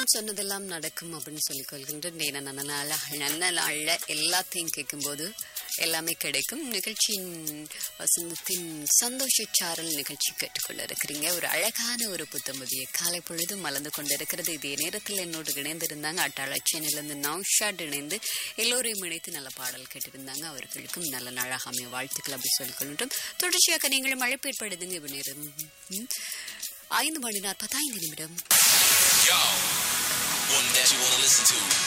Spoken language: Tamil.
நான் சொன்னதெல்லாம் நடக்கும் அப்படின்னு சொல்லிக் கொள்கின்றேன் நேன நல்ல நாள நல்ல நாள்ல எல்லாத்தையும் கேட்கும்போது எல்லாமே கிடைக்கும் நிகழ்ச்சியின் வசந்தத்தின் சந்தோஷ சாரல் நிகழ்ச்சி கேட்டுக்கொள்ள இருக்கிறீங்க ஒரு அழகான ஒரு புத்தமுதிய காலை பொழுது மலர்ந்து கொண்டிருக்கிறது இதே நேரத்தில் என்னோடு இணைந்திருந்தாங்க அட்டாளச்சியனிலிருந்து நௌஷாட் இணைந்து எல்லோரையும் இணைத்து நல்ல பாடல் கேட்டிருந்தாங்க அவர்களுக்கும் நல்ல நாளாக அமைய வாழ்த்துக்கள் அப்படி சொல்லிக் கொள்கின்றோம் தொடர்ச்சியாக நீங்களும் அழைப்பு ஏற்படுதுங்க இப்ப நேரம் ம், ஐந்து மணி நாற்பத்தைந்து நிமிடம் Yo, one that you want to listen to.